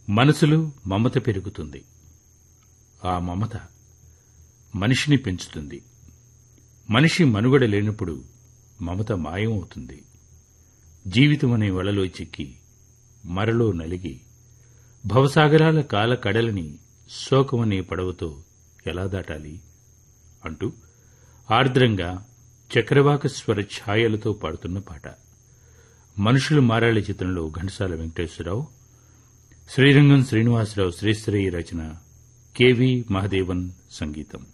మనసులో మమత పెరుగుతుంది ఆ మమత మనిషిని పెంచుతుంది మనిషి మనుగడ లేనప్పుడు మమత మాయమవుతుంది జీవితం అనే వలలో చిక్కి మరలో నలిగి భవసాగరాల కాల కడలని శోకమనే పడవతో ఎలా దాటాలి అంటూ ఆర్ద్రంగా చక్రవాక స్వర ఛాయలతో పాడుతున్న పాట మనుషులు మారాలి చిత్రంలో ఘంటసాల వెంకటేశ్వరరావు శ్రీరంగం శ్రీనివాసరావు శ్రీశ్రీ రచన కెవి మహదేవన్ సంగీతం